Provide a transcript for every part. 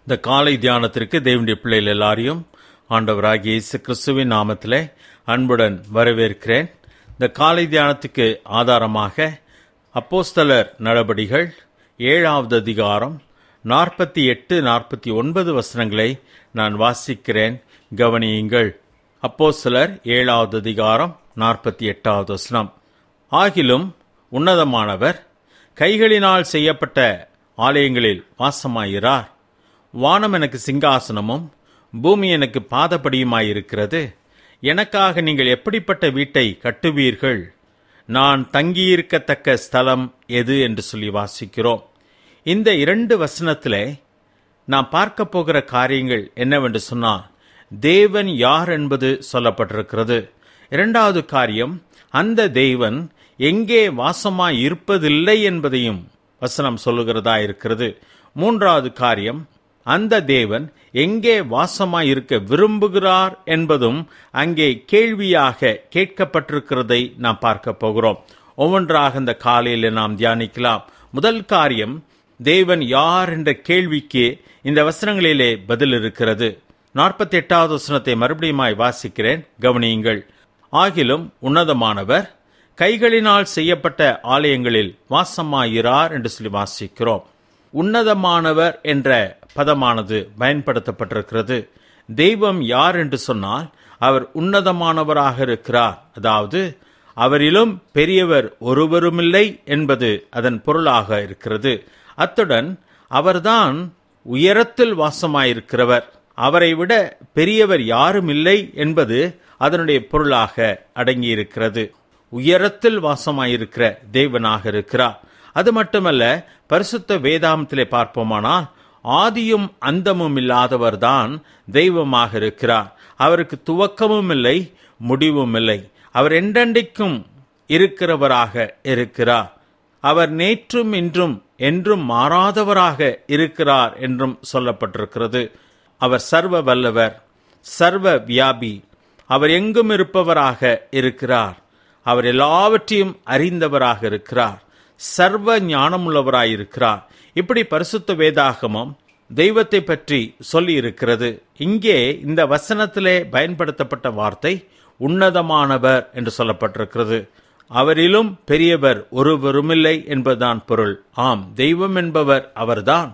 இந்த காலை தியானத்திற்கு தேவனுடைய பிள்ளைகள் எல்லாரையும் ஆண்டவராகிய இயேசு கிறிஸ்துவின் நாமத்திலே அன்புடன் வரவேற்கிறேன் இந்த காலை தியானத்துக்கு ஆதாரமாக அப்போஸ்தலர் நடபடிகள் ஏழாவது அதிகாரம் நாற்பத்தி எட்டு நாற்பத்தி ஒன்பது வசனங்களை நான் வாசிக்கிறேன் கவனியுங்கள் அப்போஸ்தலர் ஏழாவது அதிகாரம் நாற்பத்தி எட்டாவது வசனம் ஆகிலும் உன்னதமானவர் கைகளினால் செய்யப்பட்ட ஆலயங்களில் வாசமாயிரார் வானம் எனக்கு சிங்காசனமும் பூமி எனக்கு பாதப்படியுமாயிருக்கிறது எனக்காக நீங்கள் எப்படிப்பட்ட வீட்டை கட்டுவீர்கள் நான் தங்கியிருக்கத்தக்க ஸ்தலம் எது என்று சொல்லி வாசிக்கிறோம் இந்த இரண்டு வசனத்திலே நாம் பார்க்க போகிற காரியங்கள் என்னவென்று சொன்னால் தேவன் யார் என்பது சொல்லப்பட்டிருக்கிறது இரண்டாவது காரியம் அந்த தேவன் எங்கே வாசமாய் இருப்பதில்லை என்பதையும் வசனம் சொல்லுகிறதா இருக்கிறது மூன்றாவது காரியம் அந்த தேவன் எங்கே வாசமாய் இருக்க விரும்புகிறார் என்பதும் அங்கே கேள்வியாக கேட்கப்பட்டிருக்கிறதை நாம் பார்க்க போகிறோம் ஒவ்வொன்றாக இந்த காலையில் நாம் தியானிக்கலாம் முதல் காரியம் தேவன் யார் என்ற கேள்விக்கு இந்த வசனங்களிலே பதில் இருக்கிறது நாற்பத்தி எட்டாவது வசனத்தை மறுபடியுமாய் வாசிக்கிறேன் கவனியுங்கள் ஆகிலும் உன்னதமானவர் கைகளினால் செய்யப்பட்ட ஆலயங்களில் வாசமாயிரார் என்று சொல்லி வாசிக்கிறோம் உன்னதமானவர் என்ற பதமானது பயன்படுத்தப்பட்டிருக்கிறது தெய்வம் யார் என்று சொன்னால் அவர் உன்னதமானவராக இருக்கிறார் அதாவது அவரிலும் பெரியவர் ஒருவருமில்லை என்பது அதன் பொருளாக இருக்கிறது அத்துடன் அவர்தான் உயரத்தில் வாசமாயிருக்கிறவர் அவரை விட பெரியவர் யாரும் இல்லை என்பது அதனுடைய பொருளாக அடங்கியிருக்கிறது உயரத்தில் வாசமாயிருக்கிற தேவனாக இருக்கிறார் அது மட்டுமல்ல பரிசுத்த வேதாமத்திலே பார்ப்போமானால் ஆதியும் அந்தமும் இல்லாதவர்தான் தெய்வமாக இருக்கிறார் அவருக்கு துவக்கமும் இல்லை முடிவும் இல்லை அவர் என்றென்றைக்கும் இருக்கிறவராக இருக்கிறார் அவர் நேற்றும் இன்றும் என்றும் மாறாதவராக இருக்கிறார் என்றும் சொல்லப்பட்டிருக்கிறது அவர் சர்வ வல்லவர் சர்வ வியாபி அவர் எங்கும் இருப்பவராக இருக்கிறார் அவர் எல்லாவற்றையும் அறிந்தவராக இருக்கிறார் சர்வ ஞானமுள்ளவராயிருக்கிறார் இப்படி பரிசுத்த வேதாகமம் தெய்வத்தை பற்றி சொல்லி இருக்கிறது இங்கே இந்த வசனத்திலே பயன்படுத்தப்பட்ட வார்த்தை உன்னதமானவர் என்று சொல்லப்பட்டிருக்கிறது அவரிலும் பெரியவர் ஒருவருமில்லை என்பதுதான் பொருள் ஆம் தெய்வம் என்பவர் அவர்தான்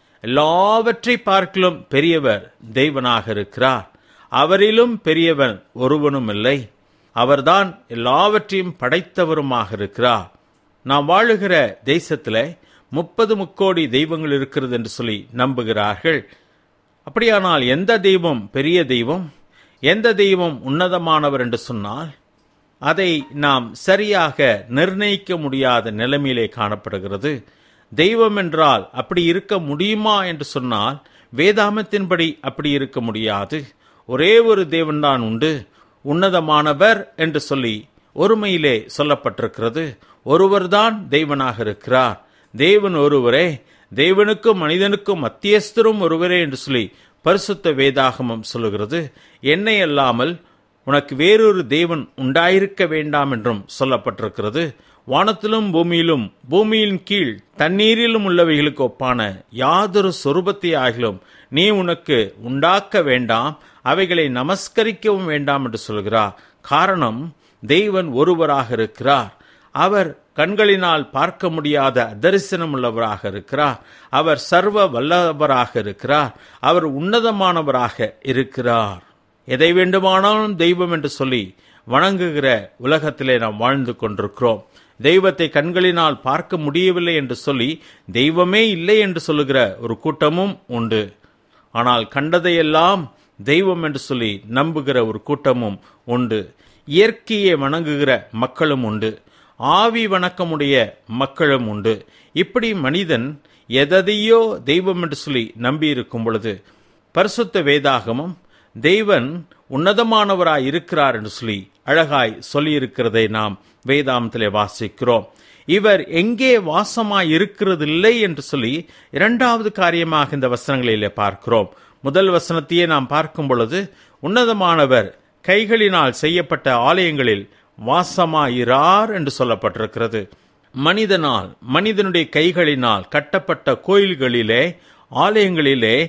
எல்லாவற்றை பார்க்கலும் பெரியவர் தெய்வனாக இருக்கிறார் அவரிலும் பெரியவன் ஒருவனும் இல்லை அவர்தான் எல்லாவற்றையும் படைத்தவருமாக இருக்கிறார் நாம் வாழுகிற தேசத்தில் முப்பது முக்கோடி தெய்வங்கள் இருக்கிறது என்று சொல்லி நம்புகிறார்கள் அப்படியானால் எந்த தெய்வம் பெரிய தெய்வம் எந்த தெய்வம் உன்னதமானவர் என்று சொன்னால் அதை நாம் சரியாக நிர்ணயிக்க முடியாத நிலைமையிலே காணப்படுகிறது தெய்வம் என்றால் அப்படி இருக்க முடியுமா என்று சொன்னால் வேதாமத்தின்படி அப்படி இருக்க முடியாது ஒரே ஒரு தேவன்தான் உண்டு உன்னதமானவர் என்று சொல்லி ஒருமையிலே சொல்லப்பட்டிருக்கிறது ஒருவர்தான் தெய்வனாக இருக்கிறார் தேவன் ஒருவரே தேவனுக்கும் மனிதனுக்கும் மத்தியஸ்தரும் ஒருவரே என்று சொல்லி பரிசுத்த வேதாகமம் சொல்லுகிறது என்னை அல்லாமல் உனக்கு வேறொரு தேவன் உண்டாயிருக்க வேண்டாம் என்றும் சொல்லப்பட்டிருக்கிறது வானத்திலும் பூமியிலும் பூமியின் கீழ் தண்ணீரிலும் உள்ளவைகளுக்கு ஒப்பான யாதொரு சொரூபத்தை ஆகிலும் நீ உனக்கு உண்டாக்க வேண்டாம் அவைகளை நமஸ்கரிக்கவும் வேண்டாம் என்று சொல்கிறார் காரணம் தெய்வன் ஒருவராக இருக்கிறார் அவர் கண்களினால் பார்க்க முடியாத தரிசனம் உள்ளவராக இருக்கிறார் அவர் சர்வ வல்லவராக இருக்கிறார் அவர் உன்னதமானவராக இருக்கிறார் எதை வேண்டுமானாலும் தெய்வம் என்று சொல்லி வணங்குகிற உலகத்திலே நாம் வாழ்ந்து கொண்டிருக்கிறோம் தெய்வத்தை கண்களினால் பார்க்க முடியவில்லை என்று சொல்லி தெய்வமே இல்லை என்று சொல்லுகிற ஒரு கூட்டமும் உண்டு ஆனால் கண்டதையெல்லாம் தெய்வம் என்று சொல்லி நம்புகிற ஒரு கூட்டமும் உண்டு இயற்கையை வணங்குகிற மக்களும் உண்டு ஆவி வணக்கமுடைய மக்களும் உண்டு இப்படி மனிதன் எதையோ தெய்வம் என்று சொல்லி நம்பியிருக்கும் பொழுது பரிசுத்த வேதாகமும் தெய்வன் உன்னதமானவராய் இருக்கிறார் என்று சொல்லி அழகாய் சொல்லியிருக்கிறதை நாம் வேதாந்தத்திலே வாசிக்கிறோம் இவர் எங்கே வாசமாய் இருக்கிறதில்லை என்று சொல்லி இரண்டாவது காரியமாக இந்த வசனங்களிலே பார்க்கிறோம் முதல் வசனத்தையே நாம் பார்க்கும் பொழுது உன்னதமானவர் கைகளினால் செய்யப்பட்ட ஆலயங்களில் வாசமாயிரார் என்று சொல்லப்பட்டிருக்கிறது மனிதனால் மனிதனுடைய கைகளினால் கட்டப்பட்ட கோயில்களிலே ஆலயங்களிலே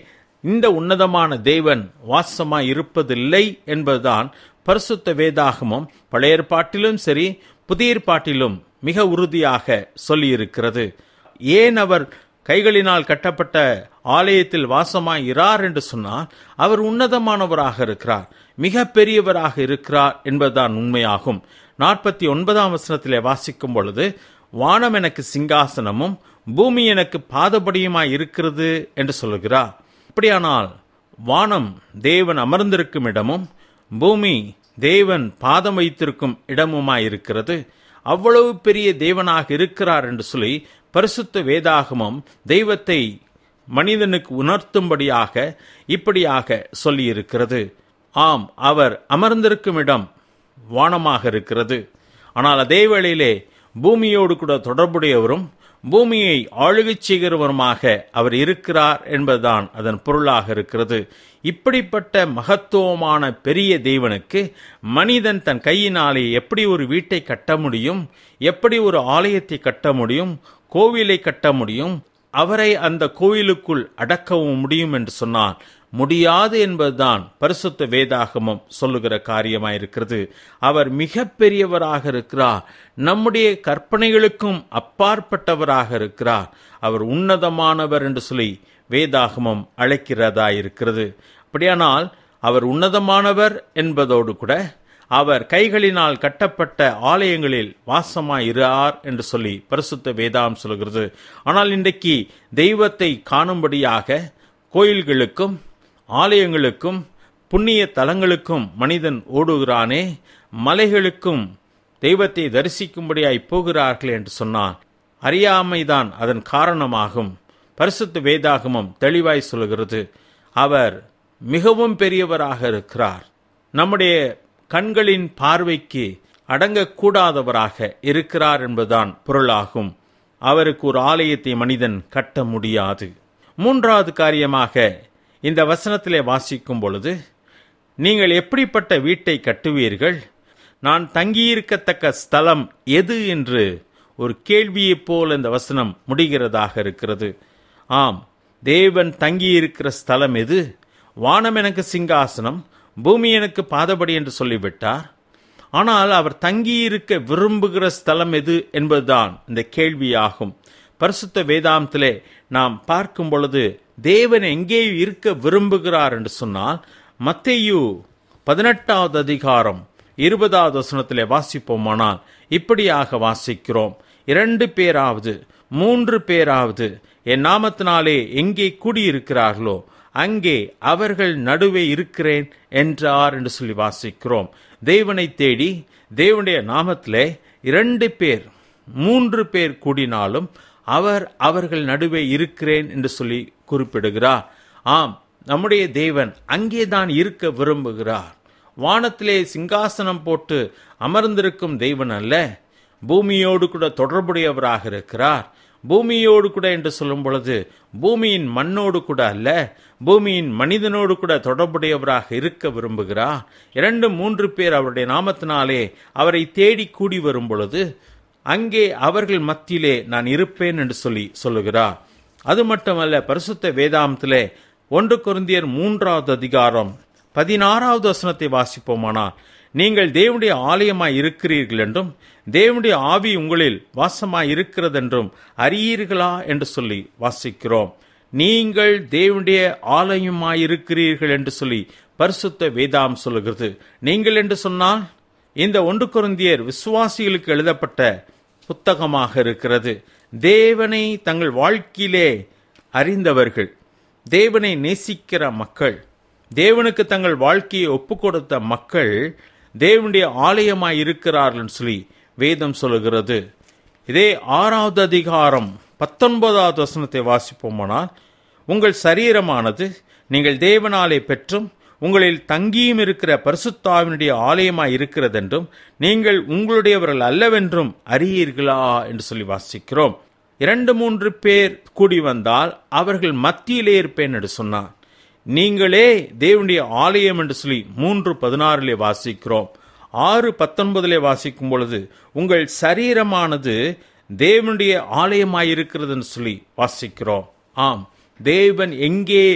இந்த உன்னதமான தேவன் வாசமாய் இருப்பதில்லை என்பதுதான் பரிசுத்த வேதாகமம் பழைய ஏற்பாட்டிலும் சரி புதிய ஏற்பாட்டிலும் மிக உறுதியாக சொல்லியிருக்கிறது ஏன் அவர் கைகளினால் கட்டப்பட்ட ஆலயத்தில் வாசமாய் இரார் என்று சொன்னால் அவர் உன்னதமானவராக இருக்கிறார் மிக பெரியவராக இருக்கிறார் என்பதுதான் உண்மையாகும் நாற்பத்தி ஒன்பதாம் வசனத்திலே வாசிக்கும் பொழுது வானம் எனக்கு சிங்காசனமும் பூமி எனக்கு பாதபடியுமாய் இருக்கிறது என்று சொல்லுகிறார் அப்படியானால் வானம் தேவன் அமர்ந்திருக்கும் இடமும் பூமி தேவன் பாதம் வைத்திருக்கும் இடமுமாய் இருக்கிறது அவ்வளவு பெரிய தேவனாக இருக்கிறார் என்று சொல்லி பரிசுத்த வேதாகமம் தெய்வத்தை மனிதனுக்கு உணர்த்தும்படியாக இப்படியாக சொல்லியிருக்கிறது ஆம் அவர் அமர்ந்திருக்கும் இடம் வானமாக இருக்கிறது ஆனால் அதே வேளையிலே பூமியோடு கூட தொடர்புடையவரும் பூமியை ஆளுகை செய்கிறவருமாக அவர் இருக்கிறார் என்பதுதான் அதன் பொருளாக இருக்கிறது இப்படிப்பட்ட மகத்துவமான பெரிய தேவனுக்கு மனிதன் தன் கையினாலே எப்படி ஒரு வீட்டை கட்ட முடியும் எப்படி ஒரு ஆலயத்தை கட்ட முடியும் கோவிலை கட்ட முடியும் அவரை அந்த கோயிலுக்குள் அடக்கவும் முடியும் என்று சொன்னால் முடியாது என்பதுதான் பரிசுத்த வேதாகமம் சொல்லுகிற காரியமாயிருக்கிறது அவர் மிக பெரியவராக இருக்கிறார் நம்முடைய கற்பனைகளுக்கும் அப்பாற்பட்டவராக இருக்கிறார் அவர் உன்னதமானவர் என்று சொல்லி வேதாகமம் அழைக்கிறதா இருக்கிறது அப்படியானால் அவர் உன்னதமானவர் என்பதோடு கூட அவர் கைகளினால் கட்டப்பட்ட ஆலயங்களில் வாசமாய் இரார் என்று சொல்லி பரிசுத்த வேதாம் சொல்கிறது ஆனால் இன்றைக்கு தெய்வத்தை காணும்படியாக கோயில்களுக்கும் ஆலயங்களுக்கும் புண்ணிய தலங்களுக்கும் மனிதன் ஓடுகிறானே மலைகளுக்கும் தெய்வத்தை தரிசிக்கும்படியாய் போகிறார்கள் என்று சொன்னான் அறியாமைதான் அதன் காரணமாகும் பரிசுத்த வேதாகமம் தெளிவாய் சொல்கிறது அவர் மிகவும் பெரியவராக இருக்கிறார் நம்முடைய கண்களின் பார்வைக்கு அடங்கக்கூடாதவராக இருக்கிறார் என்பதுதான் பொருளாகும் அவருக்கு ஒரு ஆலயத்தை மனிதன் கட்ட முடியாது மூன்றாவது காரியமாக இந்த வசனத்திலே வாசிக்கும் பொழுது நீங்கள் எப்படிப்பட்ட வீட்டை கட்டுவீர்கள் நான் தங்கியிருக்கத்தக்க ஸ்தலம் எது என்று ஒரு கேள்வியைப் போல் இந்த வசனம் முடிகிறதாக இருக்கிறது ஆம் தேவன் தங்கியிருக்கிற ஸ்தலம் எது வானம் எனக்கு சிங்காசனம் பூமி எனக்கு பாதபடி என்று சொல்லிவிட்டார் ஆனால் அவர் தங்கியிருக்க விரும்புகிற ஸ்தலம் எது என்பதுதான் இந்த கேள்வியாகும் பரிசுத்த வேதாந்தத்திலே நாம் பார்க்கும் பொழுது தேவன் எங்கே இருக்க விரும்புகிறார் என்று சொன்னால் மத்தேயு பதினெட்டாவது அதிகாரம் இருபதாவது வசனத்திலே வாசிப்போமானால் இப்படியாக வாசிக்கிறோம் இரண்டு பேராவது மூன்று பேராவது என் நாமத்தினாலே எங்கே கூடியிருக்கிறார்களோ அங்கே அவர்கள் நடுவே இருக்கிறேன் என்றார் என்று சொல்லி வாசிக்கிறோம் தேவனை தேடி தேவனுடைய நாமத்திலே இரண்டு பேர் மூன்று பேர் கூடினாலும் அவர் அவர்கள் நடுவே இருக்கிறேன் என்று சொல்லி குறிப்பிடுகிறார் ஆம் நம்முடைய தேவன் அங்கேதான் இருக்க விரும்புகிறார் வானத்திலே சிங்காசனம் போட்டு அமர்ந்திருக்கும் தெய்வன் அல்ல பூமியோடு கூட தொடர்புடையவராக இருக்கிறார் பூமியோடு கூட என்று சொல்லும் பொழுது பூமியின் மண்ணோடு கூட அல்ல பூமியின் மனிதனோடு கூட தொடர்புடையவராக இருக்க விரும்புகிறார் இரண்டு மூன்று பேர் அவருடைய நாமத்தினாலே அவரை தேடி கூடி வரும் பொழுது அங்கே அவர்கள் மத்தியிலே நான் இருப்பேன் என்று சொல்லி சொல்லுகிறார் அது மட்டுமல்ல பரிசுத்த வேதாந்தத்திலே ஒன்று குருந்தியர் மூன்றாவது அதிகாரம் பதினாறாவது வசனத்தை வாசிப்போமானால் நீங்கள் தேவனுடைய ஆலயமாய் இருக்கிறீர்கள் என்றும் தேவனுடைய ஆவி உங்களில் வாசமாய் இருக்கிறதென்றும் அறியீர்களா என்று சொல்லி வாசிக்கிறோம் நீங்கள் தேவனுடைய ஆலயமாய் இருக்கிறீர்கள் என்று சொல்லி பரிசுத்த வேதாம் சொல்லுகிறது நீங்கள் என்று சொன்னால் இந்த ஒன்று குருந்தியர் விசுவாசிகளுக்கு எழுதப்பட்ட புத்தகமாக இருக்கிறது தேவனை தங்கள் வாழ்க்கையிலே அறிந்தவர்கள் தேவனை நேசிக்கிற மக்கள் தேவனுக்கு தங்கள் வாழ்க்கையை ஒப்பு கொடுத்த மக்கள் தேவனுடைய ஆலயமாய் இருக்கிறார்கள் சொல்லி வேதம் சொல்லுகிறது இதே ஆறாவது அதிகாரம் பத்தொன்பதாவது வசனத்தை வாசிப்போமானால் உங்கள் சரீரமானது நீங்கள் தேவனாலே பெற்றும் உங்களில் தங்கியும் இருக்கிற பரிசுத்தாவினுடைய ஆலயமாய் இருக்கிறதென்றும் நீங்கள் உங்களுடையவர்கள் அல்லவென்றும் அறியீர்களா என்று சொல்லி வாசிக்கிறோம் இரண்டு மூன்று பேர் கூடி வந்தால் அவர்கள் மத்தியிலே இருப்பேன் என்று சொன்னார் நீங்களே தேவனுடைய ஆலயம் என்று சொல்லி மூன்று பதினாறிலே வாசிக்கிறோம் ஆறு பத்தொன்பதிலே வாசிக்கும் பொழுது உங்கள் சரீரமானது தேவனுடைய ஆலயமாயிருக்கிறது என்று சொல்லி வாசிக்கிறோம் ஆம் தேவன் எங்கே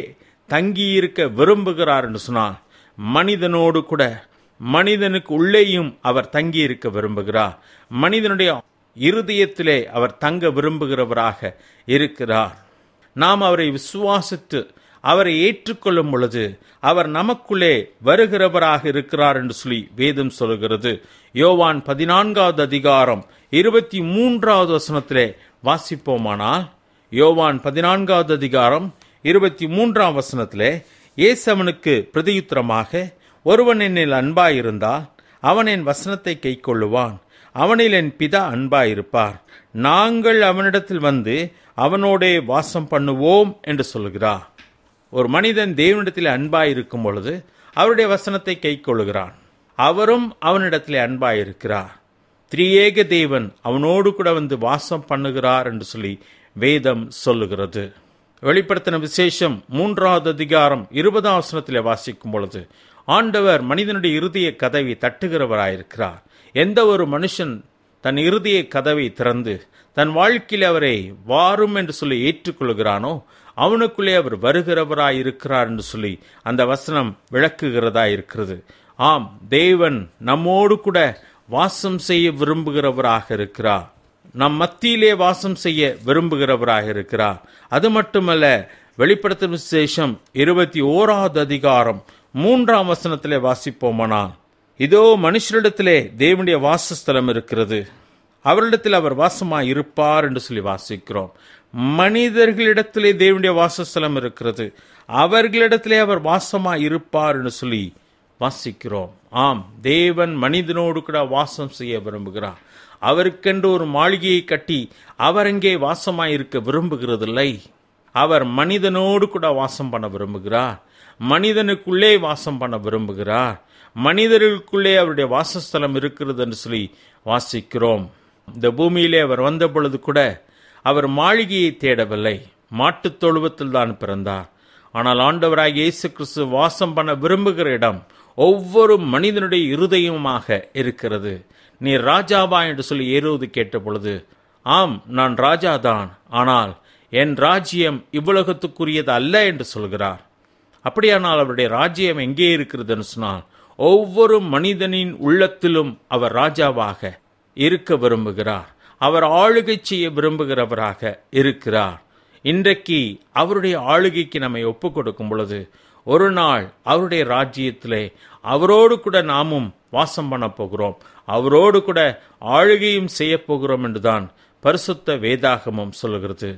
தங்கியிருக்க விரும்புகிறார் என்று சொன்னார் மனிதனோடு கூட மனிதனுக்கு உள்ளேயும் அவர் தங்கியிருக்க விரும்புகிறார் மனிதனுடைய இருதயத்திலே அவர் தங்க விரும்புகிறவராக இருக்கிறார் நாம் அவரை விசுவாசித்து அவரை ஏற்றுக்கொள்ளும் பொழுது அவர் நமக்குள்ளே வருகிறவராக இருக்கிறார் என்று சொல்லி வேதம் சொல்கிறது யோவான் பதினான்காவது அதிகாரம் இருபத்தி மூன்றாவது வசனத்திலே வாசிப்போமானால் யோவான் பதினான்காவது அதிகாரம் இருபத்தி மூன்றாம் வசனத்திலே ஏசவனுக்கு பிரதியுத்தரமாக ஒருவன் என்னில் அன்பாயிருந்தால் அவன் என் வசனத்தை கைக்கொள்ளுவான் அவனில் என் பிதா அன்பாயிருப்பார் நாங்கள் அவனிடத்தில் வந்து அவனோடே வாசம் பண்ணுவோம் என்று சொல்கிறார் ஒரு மனிதன் தேவனிடத்தில் அன்பாயிருக்கும் பொழுது அவருடைய வசனத்தை கைக்கொள்ளுகிறான் அவரும் அவனிடத்திலே அன்பாயிருக்கிறார் திரியேக தேவன் அவனோடு கூட வந்து வாசம் பண்ணுகிறார் என்று சொல்லி வேதம் சொல்லுகிறது வெளிப்படுத்தின விசேஷம் மூன்றாவது அதிகாரம் இருபதாம் வசனத்திலே வாசிக்கும் பொழுது ஆண்டவர் மனிதனுடைய இருதய கதவை தட்டுகிறவராயிருக்கிறார் எந்த ஒரு மனுஷன் தன் இருதய கதவை திறந்து தன் வாழ்க்கையில் அவரை வாரும் என்று சொல்லி ஏற்றுக்கொள்கிறானோ அவனுக்குள்ளே அவர் வருகிறவராய் இருக்கிறார் என்று சொல்லி அந்த வசனம் விளக்குகிறதா இருக்கிறது ஆம் தேவன் நம்மோடு கூட வாசம் செய்ய விரும்புகிறவராக இருக்கிறார் நம் மத்தியிலே வாசம் செய்ய விரும்புகிறவராக இருக்கிறார் அது மட்டுமல்ல வெளிப்படுத்தும் விசேஷம் இருபத்தி ஓராவது அதிகாரம் மூன்றாம் வசனத்திலே வாசிப்போமானால் இதோ மனுஷரிடத்திலே தேவனுடைய வாசஸ்தலம் இருக்கிறது அவரிடத்தில் அவர் வாசமாய் இருப்பார் என்று சொல்லி வாசிக்கிறோம் மனிதர்களிடத்திலே தேவனுடைய வாசஸ்தலம் இருக்கிறது அவர்களிடத்திலே அவர் வாசமாய் இருப்பார் என்று சொல்லி வாசிக்கிறோம் ஆம் தேவன் மனிதனோடு கூட வாசம் செய்ய விரும்புகிறார் அவருக்கென்று ஒரு மாளிகையை கட்டி அவர் அங்கே வாசமாய் இருக்க விரும்புகிறதில்லை அவர் மனிதனோடு கூட வாசம் பண்ண விரும்புகிறார் மனிதனுக்குள்ளே வாசம் பண்ண விரும்புகிறார் மனிதர்களுக்குள்ளே அவருடைய வாசஸ்தலம் இருக்கிறது என்று சொல்லி வாசிக்கிறோம் இந்த பூமியிலே அவர் வந்த பொழுது கூட அவர் மாளிகையை தேடவில்லை மாட்டுத் தொழுவத்தில் தான் பிறந்தார் ஆனால் ஆண்டவராக இயேசு கிறிஸ்து வாசம் பண்ண விரும்புகிற இடம் ஒவ்வொரு மனிதனுடைய இருதயமாக இருக்கிறது நீ ராஜாவா என்று சொல்லி ஏறுவது கேட்ட பொழுது ஆம் நான் ராஜாதான் ஆனால் என் ராஜ்யம் இவ்வுலகத்துக்குரியது அல்ல என்று சொல்கிறார் அப்படியானால் அவருடைய ராஜ்யம் எங்கே இருக்கிறதுன்னு சொன்னால் ஒவ்வொரு மனிதனின் உள்ளத்திலும் அவர் ராஜாவாக இருக்க விரும்புகிறார் அவர் ஆளுகை செய்ய விரும்புகிறவராக இருக்கிறார் இன்றைக்கு அவருடைய ஆளுகைக்கு நம்மை ஒப்பு கொடுக்கும் பொழுது ஒரு நாள் அவருடைய ராஜ்யத்திலே அவரோடு கூட நாமும் வாசம் பண்ண போகிறோம் அவரோடு கூட ஆளுகையும் செய்ய போகிறோம் என்றுதான் பரிசுத்த வேதாகமம் சொல்லுகிறது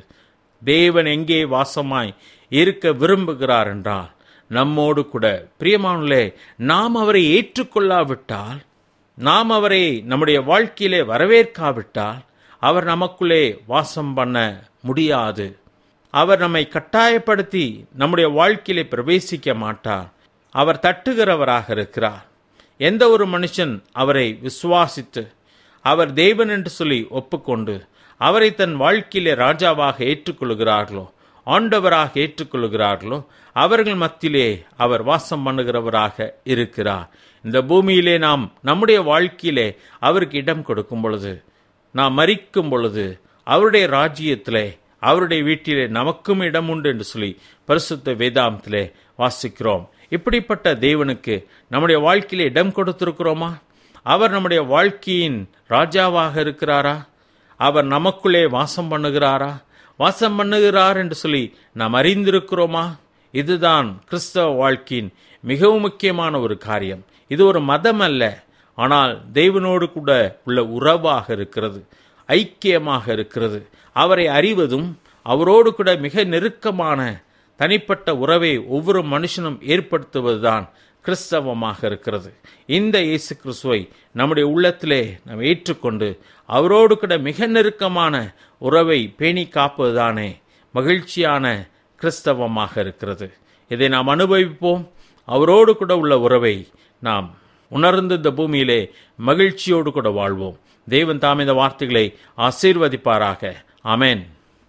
தேவன் எங்கே வாசமாய் இருக்க விரும்புகிறார் என்றால் நம்மோடு கூட பிரியமானே நாம் அவரை ஏற்றுக்கொள்ளாவிட்டால் நாம் அவரை நம்முடைய வாழ்க்கையிலே வரவேற்காவிட்டால் அவர் நமக்குள்ளே வாசம் பண்ண முடியாது அவர் நம்மை கட்டாயப்படுத்தி நம்முடைய வாழ்க்கையிலே பிரவேசிக்க மாட்டார் அவர் தட்டுகிறவராக இருக்கிறார் எந்த ஒரு மனுஷன் அவரை விசுவாசித்து அவர் தேவன் என்று சொல்லி ஒப்புக்கொண்டு அவரை தன் வாழ்க்கையிலே ராஜாவாக ஏற்றுக்கொள்கிறார்களோ ஆண்டவராக ஏற்றுக்கொள்கிறார்களோ அவர்கள் மத்தியிலே அவர் வாசம் பண்ணுகிறவராக இருக்கிறார் இந்த பூமியிலே நாம் நம்முடைய வாழ்க்கையிலே அவருக்கு இடம் கொடுக்கும் பொழுது நாம் மறிக்கும் பொழுது அவருடைய ராஜ்யத்திலே அவருடைய வீட்டிலே நமக்கும் இடம் உண்டு என்று சொல்லி பரிசுத்த வேதாந்தத்திலே வாசிக்கிறோம் இப்படிப்பட்ட தேவனுக்கு நம்முடைய வாழ்க்கையிலே இடம் கொடுத்திருக்கிறோமா அவர் நம்முடைய வாழ்க்கையின் ராஜாவாக இருக்கிறாரா அவர் நமக்குள்ளே வாசம் பண்ணுகிறாரா வாசம் பண்ணுகிறார் என்று சொல்லி நாம் அறிந்திருக்கிறோமா இதுதான் கிறிஸ்தவ வாழ்க்கையின் மிகவும் முக்கியமான ஒரு காரியம் இது ஒரு மதம் அல்ல ஆனால் தேவனோடு கூட உள்ள உறவாக இருக்கிறது ஐக்கியமாக இருக்கிறது அவரை அறிவதும் அவரோடு கூட மிக நெருக்கமான தனிப்பட்ட உறவை ஒவ்வொரு மனுஷனும் ஏற்படுத்துவதுதான் கிறிஸ்தவமாக இருக்கிறது இந்த இயேசு கிறிஸ்துவை நம்முடைய உள்ளத்திலே நாம் ஏற்றுக்கொண்டு அவரோடு கூட மிக நெருக்கமான உறவை பேணி காப்பதுதானே மகிழ்ச்சியான கிறிஸ்தவமாக இருக்கிறது இதை நாம் அனுபவிப்போம் அவரோடு கூட உள்ள உறவை நாம் உணர்ந்து இந்த பூமியிலே மகிழ்ச்சியோடு கூட வாழ்வோம் தேவன் தாம் இந்த வார்த்தைகளை ஆசீர்வதிப்பாராக அமேன்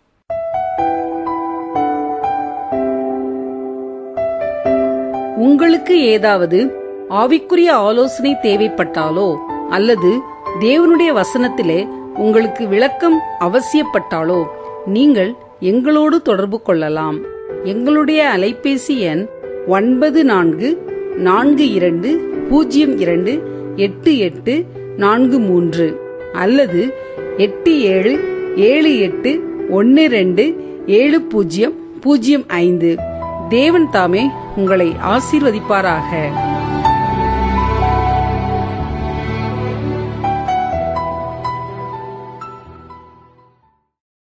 உங்களுக்கு ஏதாவது ஆவிக்குரிய ஆலோசனை தேவைப்பட்டாலோ அல்லது தேவனுடைய வசனத்திலே உங்களுக்கு விளக்கம் அவசியப்பட்டாலோ நீங்கள் எங்களோடு தொடர்பு கொள்ளலாம் எங்களுடைய அலைபேசி எண் ஒன்பது நான்கு நான்கு இரண்டு பூஜ்ஜியம் இரண்டு எட்டு எட்டு நான்கு மூன்று அல்லது எட்டு ஏழு ஏழு எட்டு ஒன்று ரெண்டு ஏழு பூஜ்ஜியம் பூஜ்ஜியம் ஐந்து தேவன் தாமே உங்களை ஆசீர்வதிப்பாராக